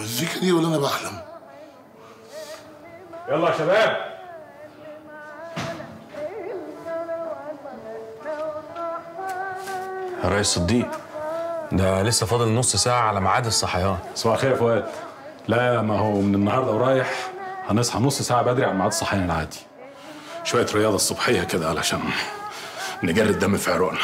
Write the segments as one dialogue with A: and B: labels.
A: المزيكا دي ولا انا بحلم
B: يلا يا شباب
C: يا ريس صديق ده لسه فاضل نص ساعة على ميعاد الصحيان
B: صباح الخير يا فؤاد لا ما هو من النهارده ورايح هنصحى نص ساعه بدري على ميعاد الصحيان العادي شويه رياضه الصبحيه كده علشان نجري الدم في عروقنا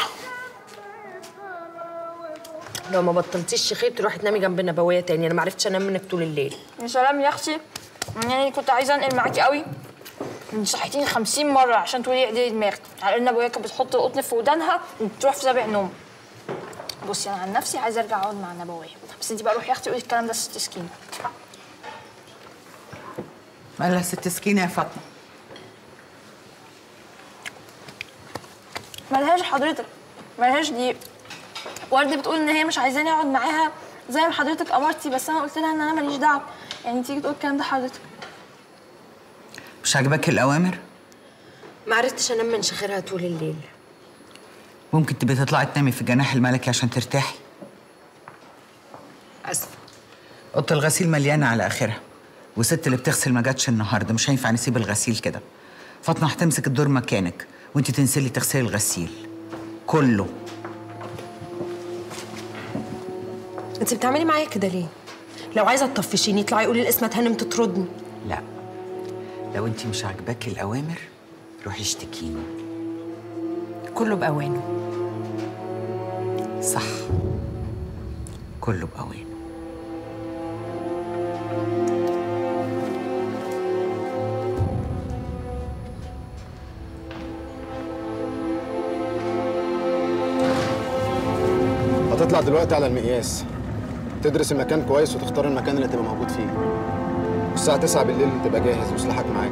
D: لو ما بطلتيش شخير تروحي تنامي جنب النبويه تاني انا ما عرفتش انام منك طول الليل
E: يا سلام يا اختي يعني كنت عايزه انقل معاكي قوي انت صحيتيني 50 مره عشان تقولي اعدلي دماغك على ان ابويا كانت بتحط القطن في ودانها وتروح في سابع نوم بصي انا عن نفسي عايزه ارجع اقعد مع النبويه بس انت بقى روحي يا اختي قولي الكلام ده ست سكينه
F: مالها ست سكينة يا فاطمة
E: ملهاش حضرتك ملهاش دي وردة بتقول ان هي مش عايزاني اقعد معاها زي ما حضرتك امرتي بس انا قلت لها ان انا ماليش دعوه يعني تيجي تقول الكلام ده حضرتك
F: مش عاجباك الأوامر؟
D: ما عرفتش انام من شخيرها طول الليل
F: ممكن تبقي تطلعي تنامي في الجناح الملكي عشان ترتاحي
D: اسفه
F: اوضه الغسيل مليانه على اخرها والست اللي بتغسل ما جاتش النهارده مش هينفع نسيب الغسيل كده فاطمه هتمسك الدور مكانك وانت تنزلي تغسلي الغسيل كله
D: انت بتعملي معايا كده ليه لو عايزه تطفشيني اطلعي قولي لاسمة هانم تطردني
F: لا لو انت مش عاجباكي الاوامر روحي اشتكيني
D: كله باوانه
F: صح كله باوانه
G: هتطلع دلوقتي على المقياس تدرس المكان كويس وتختار المكان اللي تبقى موجود فيه والساعة 9 بالليل تبقى جاهز وسلاحك معاك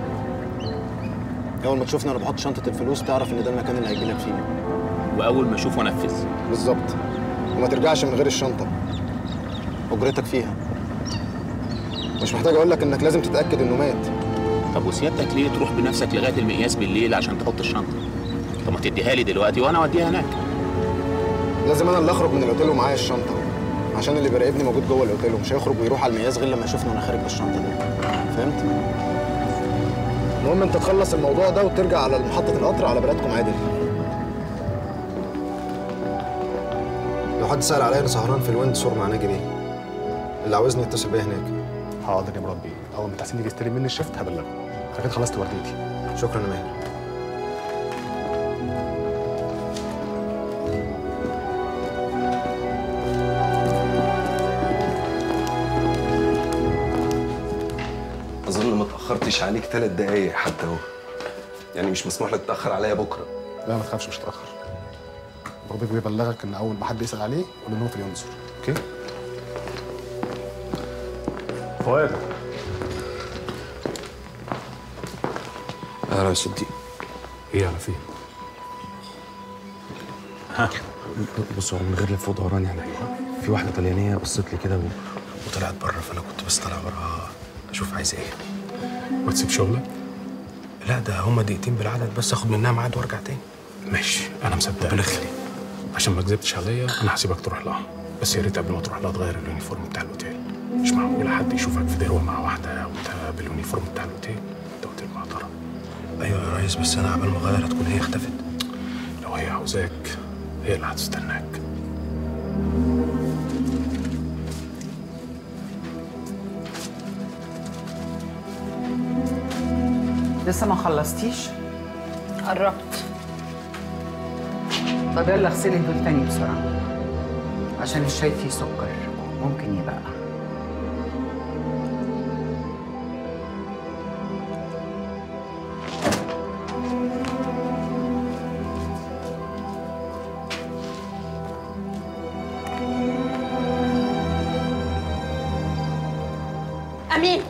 G: أول ما تشوفني أنا بحط شنطة الفلوس تعرف إن ده المكان اللي هيجيلك فيه
H: واول ما اشوفه انفذ
G: بالظبط وما ترجعش من غير الشنطة أجرتك فيها مش محتاج أقول لك إنك لازم تتأكد إنه مات
H: طب وسيادتك ليه تروح بنفسك لغايه المقياس بالليل عشان تحط الشنطه طب ما تديها لي دلوقتي وانا اوديها هناك
G: لازم أنا اللي أخرج من الأوتيل ومعايا الشنطة عشان اللي بيراقبني موجود جوه الأوتيل ومش هيخرج ويروح على المقياس غير لما يشوفني وأنا خارج بالشنطة دي فهمت؟ المهم أنت تخلص الموضوع ده وترجع على محطة القطر على بلدكم عادل لو حد سأل عليا أنا سهران في الويندسور مع ناجي بيه اللي عاوزني يتصل بيا هناك
B: حاضر يا مربي اول ما تحسين يجي يستلم مني الشفت هبلغه انا كده خلصت ورديتي
G: شكرا يا ماهر
I: اظن ما اتاخرتش عليك ثلاث دقايق حتى اهو يعني مش مسموح لك تتاخر عليا بكره
B: لا ما تخافش مش هتاخر مربيك بيبلغك ان اول ما حد يسال عليه قول ان هو في اليونسور اوكي فؤاد
C: يا ريس صديق
B: ايه على فين؟
C: بص هو من غير لف ودوران يعني في واحدة طليانية بصت لي كده و... وطلعت بره فأنا كنت بس طالع وراها أشوف عايزة إيه
B: وتسيب شغلك؟
C: لا ده هما دقيقتين بالعدد بس آخد منها ميعاد وأرجع تاني
B: ماشي انا مصدقك
C: ربنا يخليك
B: عشان ما كذبتش عليا انا هسيبك تروح لها بس يا ريت قبل ما تروح لها تغير اليونيفورم بتاع الاوتيل مش معقول حد يشوفك في دروه مع واحده وانت باليونيفورم بتاع الاوتيل ده اوتيل محترم
C: أيوة يا ريس بس أنا عبال ما أغير تكون هي اختفت
B: لو هي عاوزاك هي اللي هتستناك
F: لسه ما خلصتيش
D: قربت
F: طب يلا اغسلي دول تاني بسرعه عشان الشاي فيه سكر ممكن يبقى
D: امين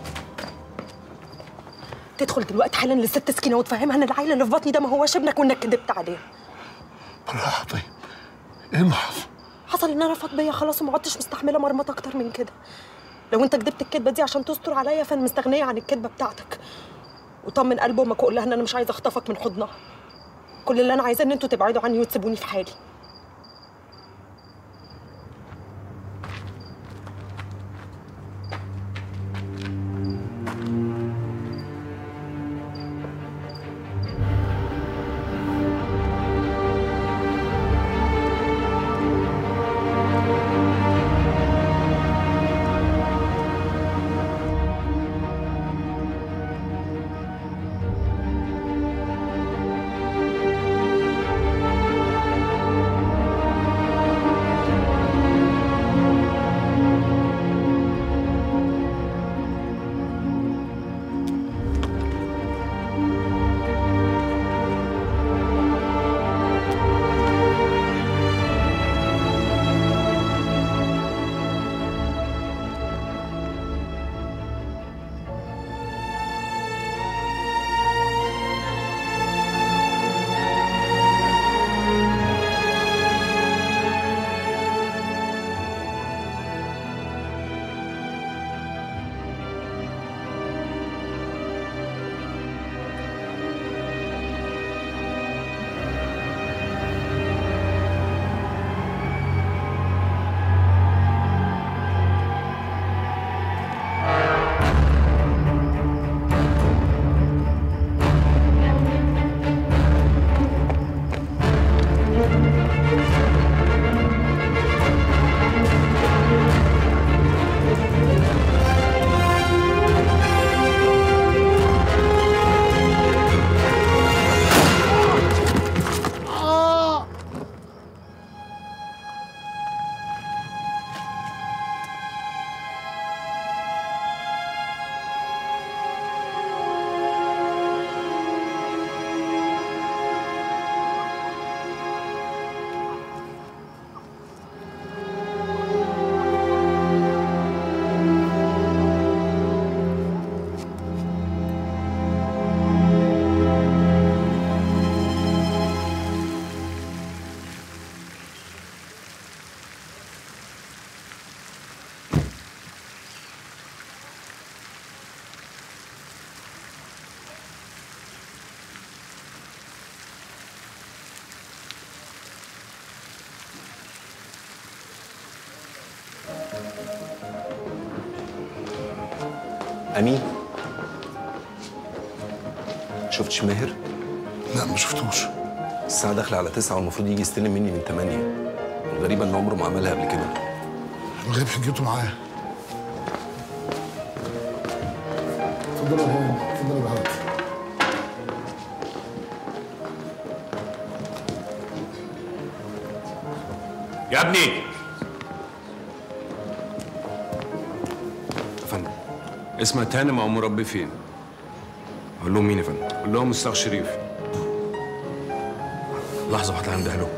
D: تدخل دلوقتي حالا للست سكينه وتفهمها ان العيل اللي في بطني ده ما هوش ابنك وانك كدبت عليه
A: بالراحه طيب ايه اللي حصل؟
D: حصل ان انا فاض بيا خلاص وما عدتش مستحمله مرمط اكتر من كده لو انت كدبت الكدبه دي عشان تستر عليا فانا مستغنيه عن الكدبه بتاعتك وطمن قلب امك وقول لها ان انا مش عايزه اخطفك من حضنها كل اللي انا عايزاه ان انتوا تبعدوا عني وتسيبوني في حالي
I: امين شفتش ماهر
A: لا ما شفتوش
I: الساعه داخله على تسعة والمفروض يجي يستلم مني من ثمانية الغريبه ان عمره ما عملها قبل كده
A: الغيب حجته معايا اتفضل يا هاني اتفضل يا بهاء
B: يا ابني
J: يا فندم اسمها هانم او مربي فين؟
C: اقول لهم مين يا فندم
J: قول لهم مستر شريف
C: لحظه واحده عندها له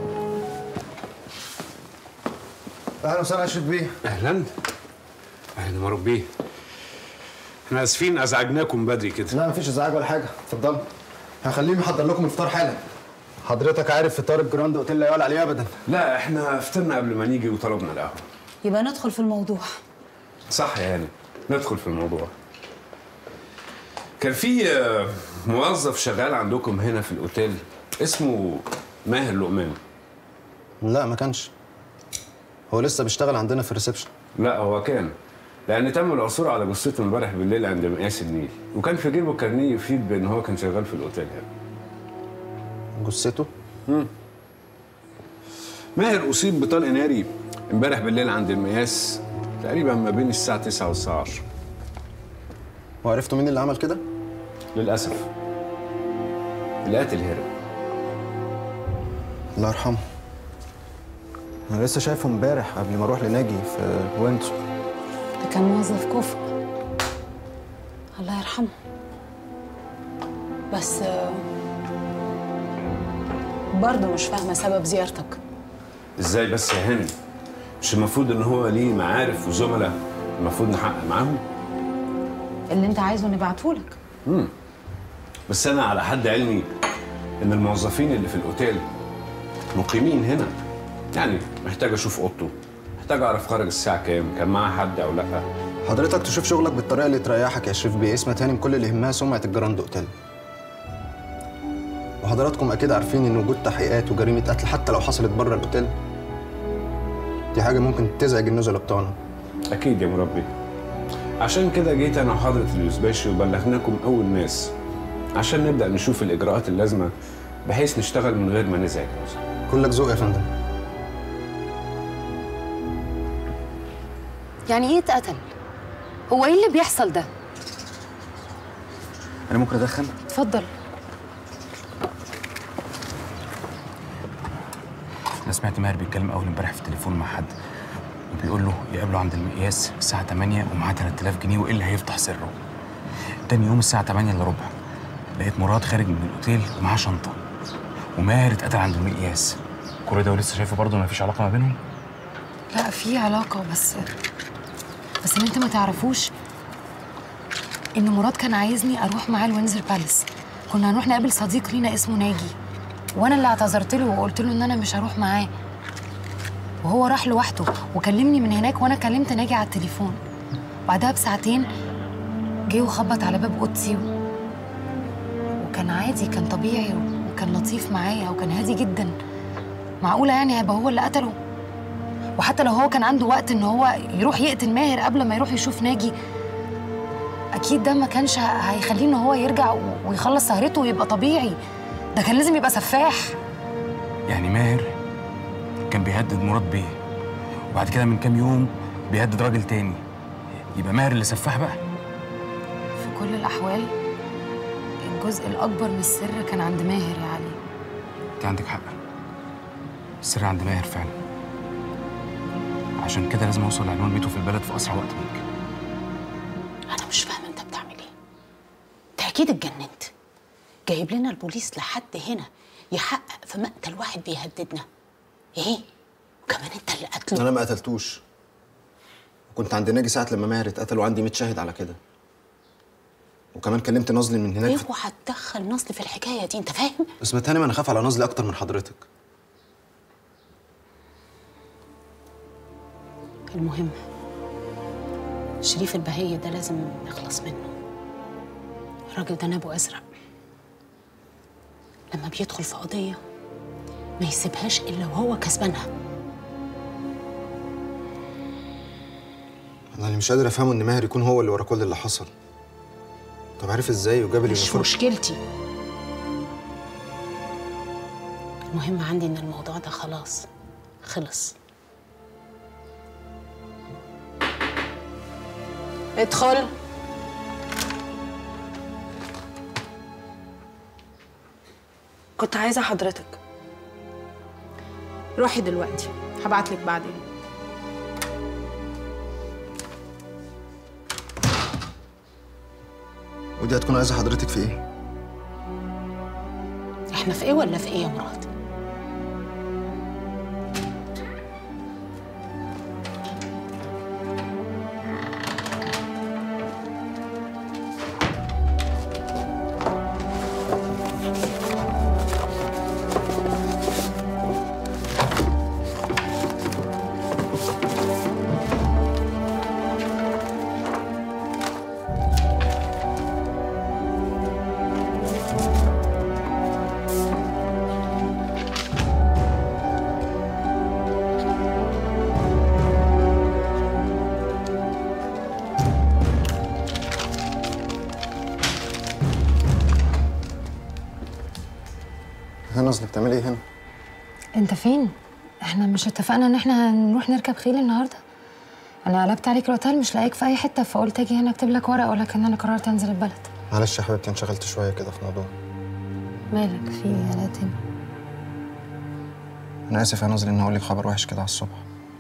G: اهلا وسهلا اشرف بيه
J: اهلا اهلا مربي احنا اسفين ازعجناكم بدري كده
G: لا مفيش ازعاج ولا حاجه اتفضلوا هخليهم يحضر لكم الفطار حالا حضرتك عارف فطار الجراند اوتيل لا يعلى عليه ابدا
J: لا احنا فطرنا قبل ما نيجي وطلبنا القهوه
K: يبقى ندخل في الموضوع
J: صح يا هاني ندخل في الموضوع كان في آه، موظف شغال عندكم هنا في الاوتيل اسمه ماهر لقمان
G: لا ما كانش هو لسه بيشتغل عندنا في الريسبشن
J: لا هو كان لان تم العثور على جثته امبارح بالليل عند مقياس النيل وكان في جيبه كارنيه يفيد بان هو كان شغال في الاوتيل هنا
G: جثته
J: ماهر اصيب بطلق ناري امبارح بالليل عند المقياس تقريبا ما بين الساعه 9 والساعه 10
G: وعرفتوا مين اللي عمل كده
J: للاسف القاتل هرب
G: الله يرحمه انا لسه شايفه امبارح قبل ما اروح لناجي في وينتسور
K: ده كان موظف كفء الله يرحمه بس آه، برضه مش فاهمة سبب زيارتك
J: ازاي بس يا هاني مش المفروض ان هو ليه معارف وزملاء المفروض نحقق معاهم
K: اللي انت عايزه نبعتهولك
J: بس انا على حد علمي ان الموظفين اللي في الاوتيل مقيمين هنا يعني محتاج اشوف اوضته محتاج اعرف خرج الساعه كام كان معاه حد او لا
G: حضرتك تشوف شغلك بالطريقه اللي تريحك يا شريف بيه اسمها تاني كل اللي يهمها سمعه الجراند اوتيل وحضراتكم اكيد عارفين ان وجود تحقيقات وجريمه قتل حتى لو حصلت بره الاوتيل دي حاجه ممكن تزعج النزلاء بتوعنا
J: اكيد يا مربي عشان كده جيت انا وحضره اليوسباشي وبلغناكم اول ناس عشان نبدا نشوف الاجراءات اللازمه بحيث نشتغل من غير ما نزعج
G: كلك ذوق يا فندم
K: يعني ايه اتقتل؟ هو ايه اللي بيحصل ده؟
C: انا ممكن ادخن
K: اتفضل
C: انا سمعت ماهر بيتكلم اول امبارح في التليفون مع حد وبيقول له يقابله عند المقياس الساعه 8 ومعاه 3000 جنيه والا هيفتح سره تاني يوم الساعه 8 الا ربع لقيت مراد خارج من الاوتيل ومعاه شنطه وماهر اتقتل عند المقياس كل ده ولسه شايفه برضه ما فيش علاقه ما بينهم
K: لا في علاقة بس بس اللي انت ما تعرفوش ان مراد كان عايزني اروح معاه الوينزر بالاس كنا هنروح نقابل صديق لينا اسمه ناجي وانا اللي اعتذرت له وقلت له ان انا مش هروح معاه وهو راح لوحده وكلمني من هناك وانا كلمت ناجي على التليفون بعدها بساعتين جه وخبط على باب اوضتي و... وكان عادي كان طبيعي وكان لطيف معايا وكان هادي جدا معقولة يعني هيبقى هو اللي قتله وحتى لو هو كان عنده وقت ان هو يروح يقتل ماهر قبل ما يروح يشوف ناجي اكيد ده ما كانش ه- هيخليه ان هو يرجع و- ويخلص سهرته ويبقى طبيعي ده كان لازم يبقى سفاح
C: يعني ماهر كان بيهدد مراد بيه وبعد كده من كام يوم بيهدد راجل تاني يبقى ماهر اللي سفاح بقى
K: في كل الاحوال الجزء الاكبر من السر كان عند ماهر يا علي
C: انت عندك حق السر عند ماهر فعلا عشان كده لازم اوصل لعنوان بيته في البلد في اسرع وقت ممكن
K: انا مش فاهمه انت بتعمل ايه انت اكيد اتجننت جايب لنا البوليس لحد هنا يحقق في مقتل واحد بيهددنا ايه وكمان انت اللي قتله
G: انا ما قتلتوش كنت عند ناجي ساعه لما ماهر اتقتل وعندي 100 شاهد على كده وكمان كلمت نازلي من هناك في...
K: اوعى تدخل نصل في الحكايه دي انت فاهم
G: بس ما تاني انا خاف على نازلي اكتر من حضرتك
K: المهم شريف البهية ده لازم نخلص منه الراجل ده نابه أزرق لما بيدخل في قضية ما يسيبهاش إلا وهو كسبانها
G: انا اللي مش قادر افهمه ان ماهر يكون هو اللي ورا كل اللي حصل طب عارف ازاي وجاب
L: مش
G: اليونيفورم
L: مشكلتي المهم عندي ان الموضوع ده خلاص خلص ادخل
D: كنت عايزه حضرتك
L: روحي دلوقتي هبعتلك بعدين
G: ودي هتكون عايزه حضرتك في ايه
L: احنا في ايه ولا في ايه يا مراد
G: هنا قصدك بتعملي ايه هنا
K: انت فين؟ احنا مش اتفقنا ان احنا هنروح نركب خيل النهارده؟ انا قلبت عليك الاوتيل مش لاقيك في اي حته فقلت اجي هنا اكتب لك ورقه اقول لك ان انا قررت انزل البلد
G: معلش يا حبيبتي انشغلت شويه كده في موضوع
K: مالك في ايه يا لاتين؟
G: انا اسف يا نظري ان اقول لك خبر وحش كده على الصبح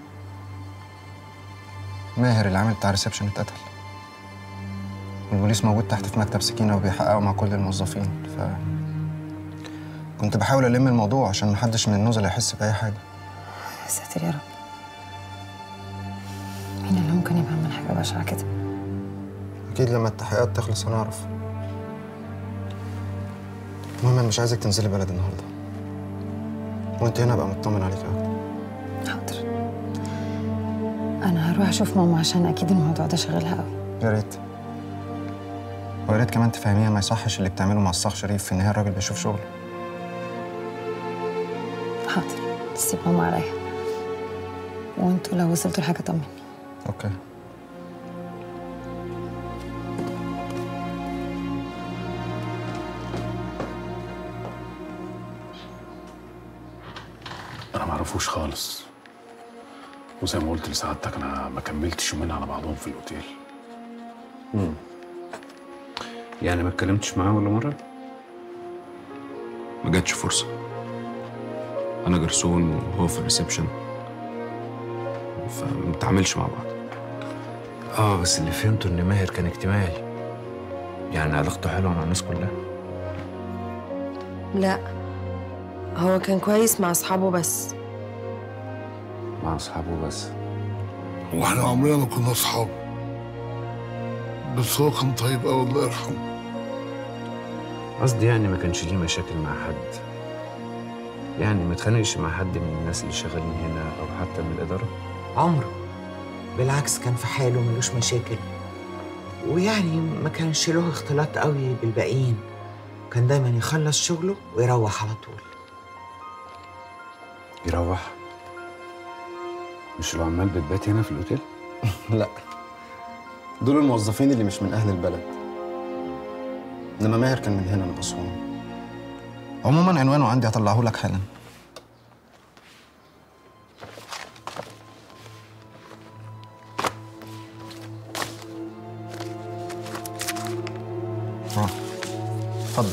G: ماهر اللي عامل بتاع ريسبشن اتقتل والبوليس موجود تحت في مكتب سكينه وبيحققوا مع كل الموظفين ف كنت بحاول الم الموضوع عشان محدش من النزلاء يحس باي حاجه
K: يا ساتر يا رب مين اللي ممكن يبقى عمل حاجه بشعه كده؟
G: اكيد لما التحقيقات تخلص هنعرف المهم انا مش عايزك تنزلي بلد النهارده وانت هنا ابقى مطمن عليك اكتر
K: حاضر انا هروح اشوف ماما عشان اكيد الموضوع ده شغلها قوي
G: يا ريت ويا ريت كمان تفهميها ما يصحش اللي بتعمله مع الصاغ شريف في النهايه الراجل بيشوف شغله
K: حاضر تسيب ماما عليا وانتوا لو وصلتوا لحاجه طمني
G: اوكي
B: انا ما اعرفوش خالص وزي ما قلت لسعادتك انا ما كملتش يومين على بعضهم في الاوتيل
J: مم. يعني ما اتكلمتش معاه ولا مره
I: ما جاتش فرصة أنا جرسون وهو في الريسبشن فما بنتعاملش مع بعض
M: اه بس اللي فهمته ان ماهر كان اجتماعي يعني علاقته حلوه مع الناس كلها
N: لا هو كان كويس مع اصحابه بس
J: مع اصحابه بس
A: واحنا عمرنا ما كنا اصحاب بس هو كان طيب قوي الله يرحمه
M: قصدي يعني ما كانش ليه مشاكل مع حد يعني ما اتخانقش مع حد من الناس اللي شغالين هنا او حتى من الاداره
F: عمره بالعكس كان في حاله ملوش مشاكل ويعني ما كانش له اختلاط قوي بالباقيين كان دايما يخلص شغله ويروح على طول
J: يروح مش العمال بتبات هنا في الاوتيل
G: لا دول الموظفين اللي مش من اهل البلد انما ماهر كان من هنا من اسوان عموما عنوانه عندي هطلعه لك حالا اه اتفضل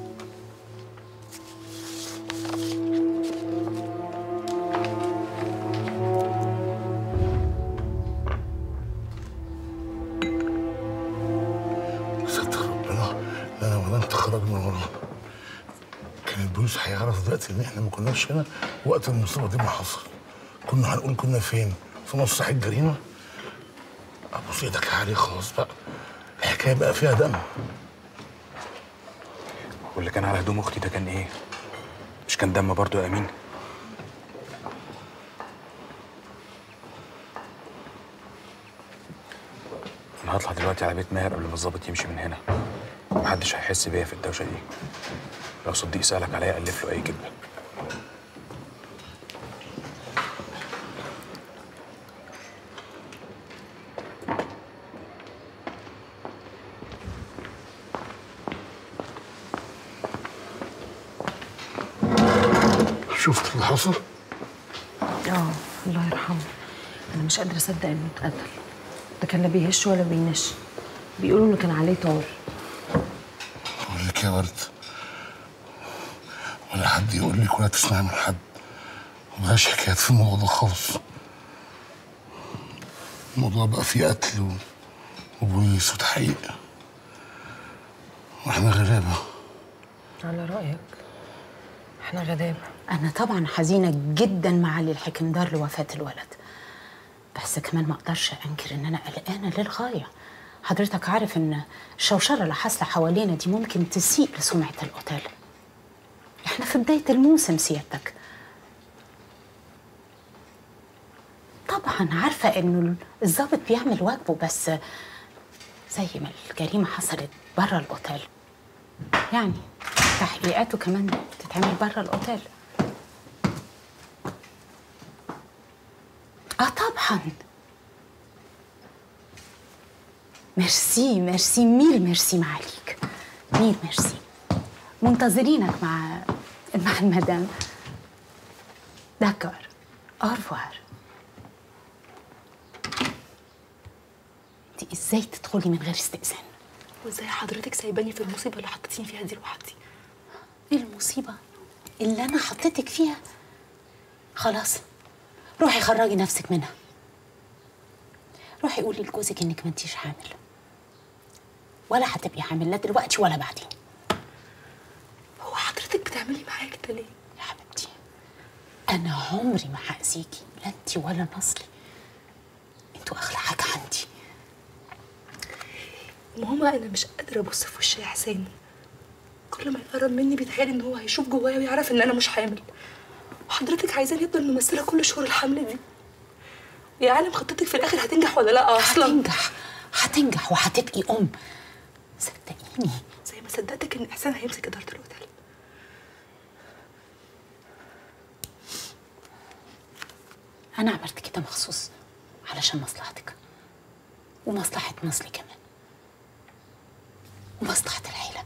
A: ستر ربنا لا انا ولا انت خرجنا وراه كان البوليس هيعرف دلوقتي ان احنا ما كناش هنا وقت المصيبه دي ما حصل كنا هنقول كنا فين في مسرح الجريمه ابوس ايدك يا علي خلاص بقى الحكايه بقى فيها دم
C: واللي كان على هدوم اختي ده كان ايه؟ مش كان دم برضه يا امين؟ انا هطلع دلوقتي على بيت ماهر قبل ما الظابط يمشي من هنا محدش هيحس بيا في الدوشه دي لو صديق سالك عليا الف له اي كذبه
A: شفت اللي حصل؟
K: اه الله يرحمه انا مش قادره اصدق انه اتقتل ده كان لا بيهش ولا بينش بيقولوا انه كان عليه طار
A: أقول لك يا ورد ولا حد يقول لك ولا تسمع من حد مبقاش حكايات في الموضوع ده خالص الموضوع بقى فيه قتل و- وبوليس وتحقيق واحنا غلابة
K: على رايك احنا غلابه
L: أنا طبعا حزينة جدا مع علي الحكمدار لوفاة الولد بس كمان ما أقدرش أنكر إن أنا قلقانة للغاية حضرتك عارف إن الشوشرة اللي حاصلة حوالينا دي ممكن تسيء لسمعة الأوتيل إحنا في بداية الموسم سيادتك طبعا عارفة إنه الضابط بيعمل واجبه بس زي ما الجريمة حصلت بره الأوتيل يعني تحقيقاته كمان تتعمل بره الأوتيل اه طبعا ميرسي ميرسي ميل ميرسي معاليك ميل ميرسي منتظرينك مع مع المدام داكور أورفوار انت ازاي تدخلي من غير استئذان
O: وازاي حضرتك سايباني في المصيبه اللي حطيتيني فيها دي لوحدي
L: ايه المصيبه اللي انا حطيتك فيها خلاص روحي خرجي نفسك منها روحي قولي لجوزك انك ما انتيش حامل ولا هتبقي حامل لا دلوقتي ولا بعدين
O: هو حضرتك بتعملي معايا كده ليه
L: يا حبيبتي انا عمري ما هاذيكي لا انت ولا نصلي انتوا اغلى حاجه عندي
O: ماما انا مش قادره ابص في وش يا حسين كل ما يقرب مني بيتهيألي ان هو هيشوف جوايا ويعرف ان انا مش حامل وحضرتك عايزاني افضل ممثله كل شهور الحمل دي يا عالم خطتك في الاخر هتنجح ولا لا اصلا
L: هتنجح هتنجح وهتبقي ام صدقيني
O: زي ما صدقتك ان احسان هيمسك اداره الاوتيل
L: انا عملت كده مخصوص علشان مصلحتك ومصلحه نصلي كمان ومصلحه العيله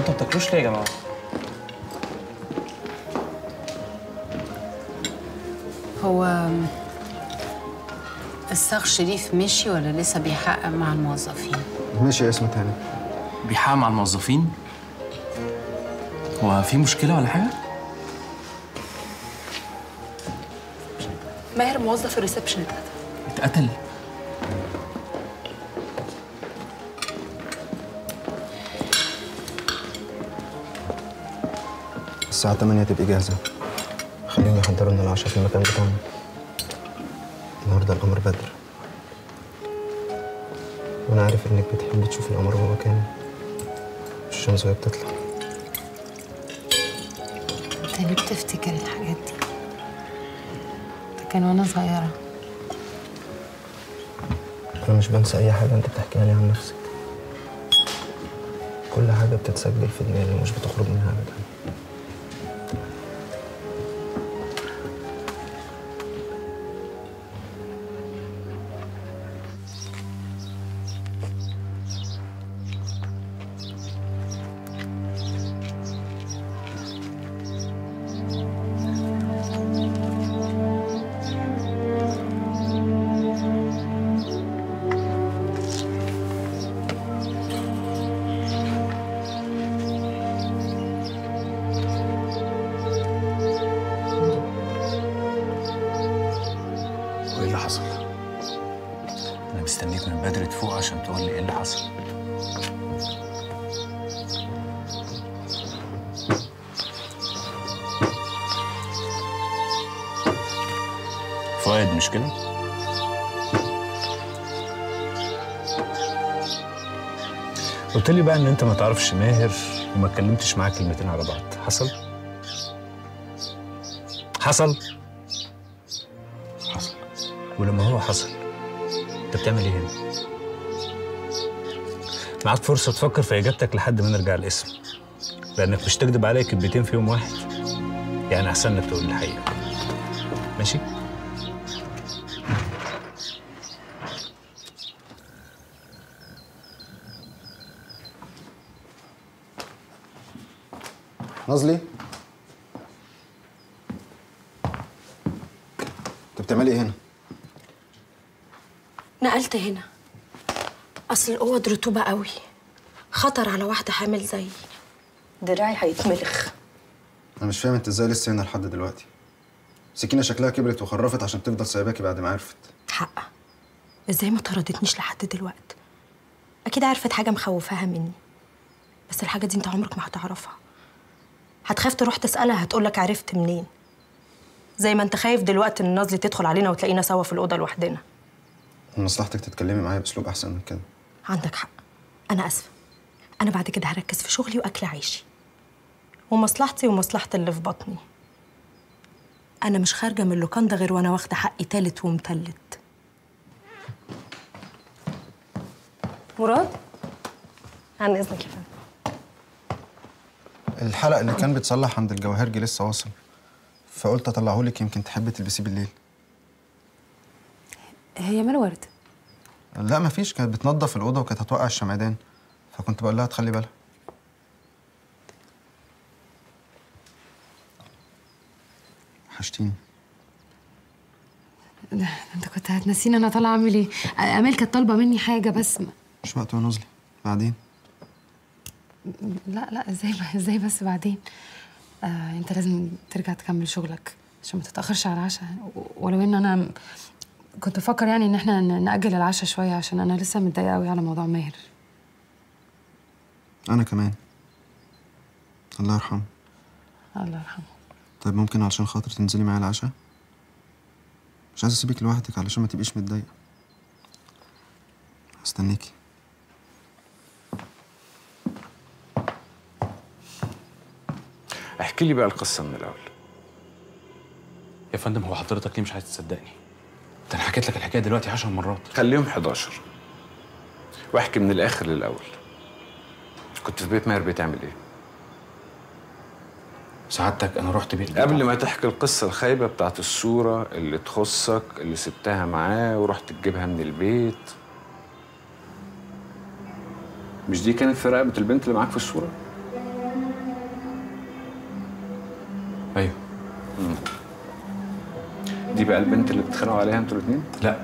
C: انتوا ما بتاكلوش ليه يا جماعه؟
L: هو الصاغ شريف مشي ولا لسه بيحقق مع الموظفين
G: ماشي يا اسم تاني
C: بيحقق مع الموظفين هو في مشكله ولا حاجه؟
O: ماهر موظف الريسبشن اتقتل
C: اتقتل
G: الساعة 8 تبقي جاهزة خليهم يحضروا لنا العشاء في المكان بتاعنا النهاردة القمر بدر وأنا عارف إنك بتحبي تشوفي القمر وهو كامل الشمس وهي بتطلع
L: انت ليه بتفتكر الحاجات دي ده كان وانا صغيره
G: أنا مش بنسى أي حاجة أنت بتحكيها لي عن نفسك كل حاجة بتتسجل في دماغي ومش بتخرج منها أبدا
C: وايه اللي حصل؟ انا مستنيك من بدري تفوق عشان تقول لي ايه اللي حصل فؤاد مش كده؟
B: قلت لي بقى ان انت ما تعرفش ماهر وما اتكلمتش معاه كلمتين على بعض حصل حصل
C: حصل
B: ولما هو حصل انت بتعمل ايه هنا معاك فرصه تفكر في اجابتك لحد ما نرجع الاسم لانك مش تكذب عليا كلمتين في يوم واحد يعني احسن لك تقول الحقيقه ماشي
G: نازلي انت بتعملي ايه هنا؟
D: نقلت هنا اصل الاوض رطوبه قوي خطر على واحده حامل زيي دراعي هيتملخ
G: انا مش فاهم انت ازاي لسه هنا لحد دلوقتي سكينة شكلها كبرت وخرفت عشان تفضل سايباكي بعد ما عرفت
D: حق ازاي ما طردتنيش لحد دلوقتي اكيد عرفت حاجه مخوفاها مني بس الحاجه دي انت عمرك ما هتعرفها هتخاف تروح تسالها هتقولك عرفت منين زي ما انت خايف دلوقتي ان نازلي تدخل علينا وتلاقينا سوا في الاوضه لوحدنا
G: من مصلحتك تتكلمي معايا باسلوب احسن من كده
D: عندك حق انا اسفه انا بعد كده هركز في شغلي واكل عيشي ومصلحتي ومصلحه اللي في بطني انا مش خارجه من اللوكاندا غير وانا واخده حقي تالت ومتلت مراد عن اذنك يا فندم
G: الحلق اللي كان بيتصلح عند الجواهرجي لسه واصل فقلت اطلعه لك يمكن تحبي تلبسيه بالليل
K: هي مال ورد
G: لا مفيش كانت بتنظف الاوضه وكانت هتوقع الشمعدان فكنت بقول لها تخلي بالها وحشتيني
K: ده انت كنت هتنسيني انا طالعه اعمل ايه امال كانت طالبه مني حاجه بس ما.
G: مش وقت ونزلي بعدين
K: لا لا ازاي ازاي بس بعدين آه انت لازم ترجع تكمل شغلك عشان ما تتاخرش على العشاء ولو ان انا م- كنت بفكر يعني ان احنا ن- ناجل العشاء شويه عشان انا لسه متضايقه قوي على موضوع ماهر
G: انا كمان الله يرحمه
K: الله يرحمه
G: طيب ممكن علشان خاطر تنزلي معايا العشاء مش عايز اسيبك لوحدك علشان ما تبقيش متضايقه هستنيكي
J: احكي لي بقى القصه من الاول
C: يا فندم هو حضرتك ليه مش عايز تصدقني؟ ده انا حكيت لك الحكايه دلوقتي 10 مرات
J: خليهم 11 واحكي من الاخر للاول كنت في بيت ماهر بتعمل ايه
C: سعادتك انا رحت بيت
J: قبل ما تحكي القصه الخايبه بتاعت الصوره اللي تخصك اللي سبتها معاه ورحت تجيبها من البيت مش دي كانت في رقبه البنت اللي معاك في الصوره
C: ايوه
P: دي بقى البنت اللي بتتخانقوا عليها انتوا الاثنين؟
C: لا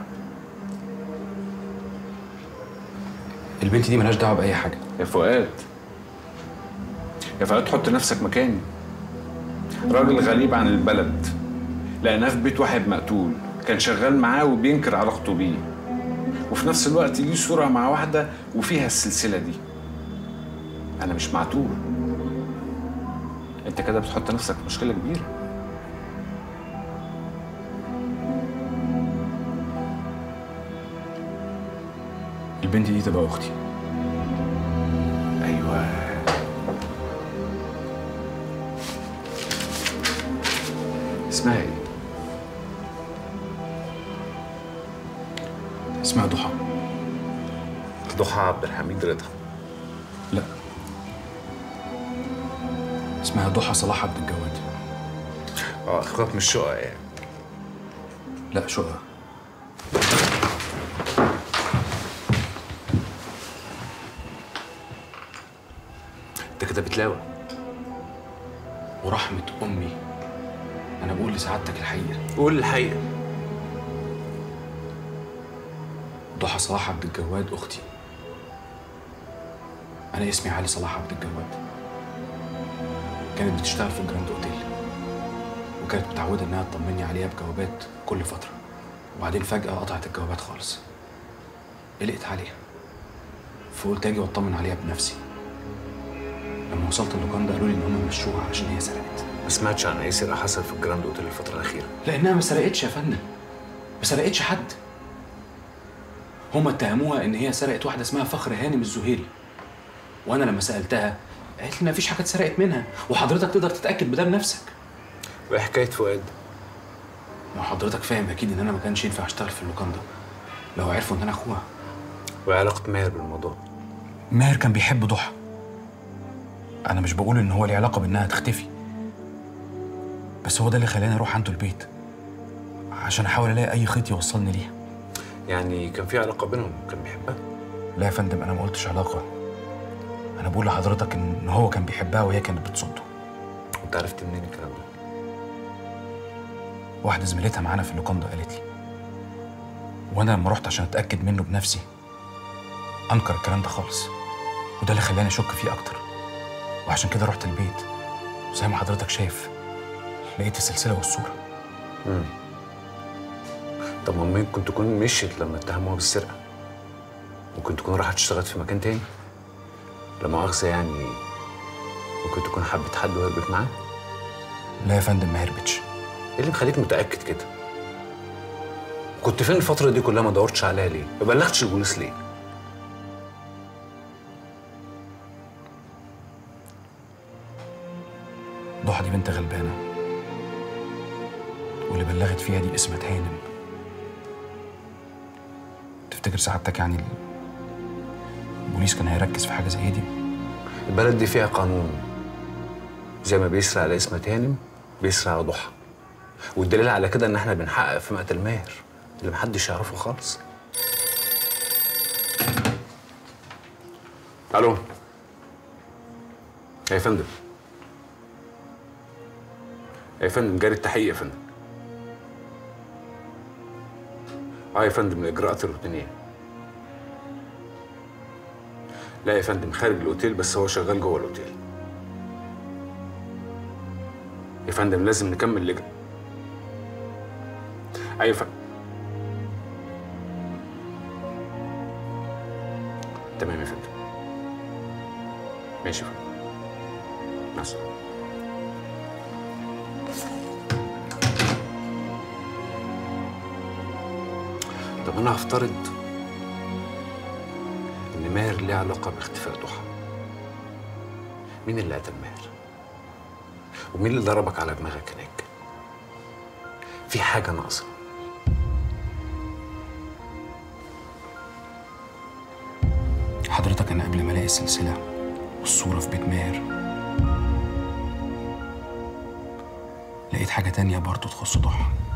C: البنت دي ملهاش دعوه باي حاجه
P: يا فؤاد يا فؤاد حط نفسك مكاني راجل غريب عن البلد لقيناه في بيت واحد مقتول كان شغال معاه وبينكر علاقته بيه وفي نفس الوقت ليه صورة مع واحدة وفيها السلسلة دي أنا مش معتوه أنت كده بتحط نفسك في مشكلة كبيرة
C: البنت دي تبقى اختي
P: ايوه اسمها ايه؟
C: اسمها ضحى
I: ضحى عبد الحميد رضا
C: لا اسمها ضحى صلاح عبد الجواد
I: اه اخوات من الشقق يعني
C: لا شقة
I: انت كده بتلاوي
C: ورحمة أمي أنا بقول لسعادتك الحقيقة
I: قول الحقيقة
C: ضحى صلاح عبد الجواد أختي أنا اسمي علي صلاح عبد الجواد كانت بتشتغل في الجراند أوتيل وكانت متعودة إنها تطمني عليها بجوابات كل فترة وبعدين فجأة قطعت الجوابات خالص قلقت عليها فقلت أجي وأطمن عليها بنفسي لما وصلت اللوكاندا قالوا لي إن هم مشوها علشان هي سرقت
I: ما سمعتش عن اي سرقه حصلت في الجراند اوتيل الفتره الاخيره
C: لانها ما سرقتش يا فندم ما سرقتش حد هما اتهموها ان هي سرقت واحده اسمها فخر هانم الزهيري وانا لما سالتها قالت لي ما فيش حاجه اتسرقت منها وحضرتك تقدر تتاكد بده بنفسك
I: وايه حكايه فؤاد
C: ما حضرتك فاهم اكيد ان انا ما كانش ينفع اشتغل في اللوكاندا لو عرفوا ان انا اخوها
I: وايه علاقه ماهر بالموضوع
C: ماهر كان بيحب ضحى انا مش بقول ان هو ليه علاقه بانها تختفي بس هو ده اللي خلاني اروح عنده البيت عشان احاول الاقي اي خيط يوصلني ليها
I: يعني كان في علاقه بينهم كان بيحبها
C: لا يا فندم انا ما قلتش علاقه انا بقول لحضرتك ان هو كان بيحبها وهي كانت بتصده
I: انت عرفت منين الكلام ده
C: واحده زميلتها معانا في اللوكاندا قالت لي وانا لما رحت عشان اتاكد منه بنفسي انكر الكلام ده خالص وده اللي خلاني اشك فيه اكتر وعشان كده رحت البيت وزي ما حضرتك شايف لقيت السلسله والصوره
I: امم طب ما ممكن تكون مشيت لما اتهموها بالسرقه ممكن تكون راحت اشتغلت في مكان تاني لا مؤاخذه يعني ممكن تكون حبت حد وهربت معاه
C: لا يا فندم ما هربتش
I: ايه اللي مخليك متاكد كده كنت فين الفتره دي كلها ما دورتش عليها ليه ما بلغتش البوليس ليه
C: ضحى دي بنت غلبانه واللي بلغت فيها دي اسمها هانم تفتكر سعادتك يعني البوليس كان هيركز في حاجه زي دي
I: البلد دي فيها قانون زي ما بيسرق على اسم هانم بيسرق على ضحى والدليل على كده ان احنا بنحقق في مقتل ماهر اللي محدش يعرفه خالص الو يا فندم يا فندم جاري التحقيق يا فندم اه يا فندم الاجراءات الروتينيه لا يا فندم خارج الاوتيل بس هو شغال جوه الاوتيل يا فندم لازم نكمل لجنة ايوه يا فندم تمام يا فندم ماشي يا فندم مع السلامه طب انا هفترض ان ماهر ليه علاقه باختفاء ضحى مين اللي قتل ماهر ومين اللي ضربك على دماغك هناك في حاجه ناقصه
C: حضرتك انا قبل ما الاقي السلسله والصوره في بيت ماهر لقيت حاجه تانية برضه تخص ضحى